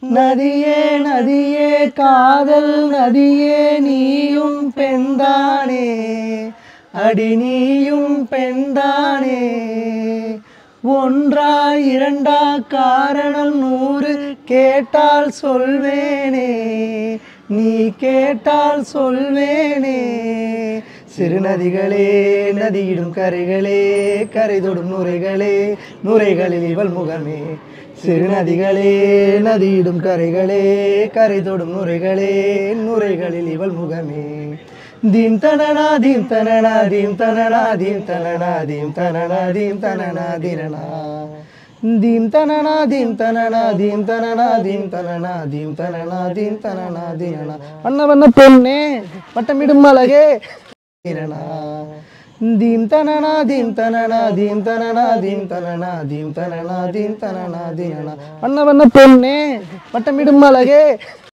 நதியே நதியே காதல் நதியே நீயும் பெண்தானே அடி நீயும் பெண்தானே ஒன்றா இரண்டா காரணம் நூறு கேட்டால் சொல்வேனே நீ கேட்டால் சொல்வேனே சிறு நதிகளே நதியிடும் கரைகளே கரை தொடும் நுரைகளே நுரைகளில் இவள் முகமே சிறு நதிகளே நதியிடும் கரைகளே கரை தொடும் நுரைகளே நுரைகளில் இவள் முகமே தீம் தனனா தீம் தனனா தீம் தனனா தீம் தனனா தீம் தனனா தீம் தனனா தினனா தீம் தனனா தீம் தனனா தீம் தனனா தீம் தனனா தீம் தனனா தீம் தனனா தினனா வண்ண வண்ண பொண்ணே வட்டமிடும் அழகே தினனா தீம் தனனா தீம் தனனா தீம் தனனா தீம் தனனா தீம் தனனா தீம் தனனா தினனா வண்ண வண்ண பொண்ணே வட்டமிடும் அழகே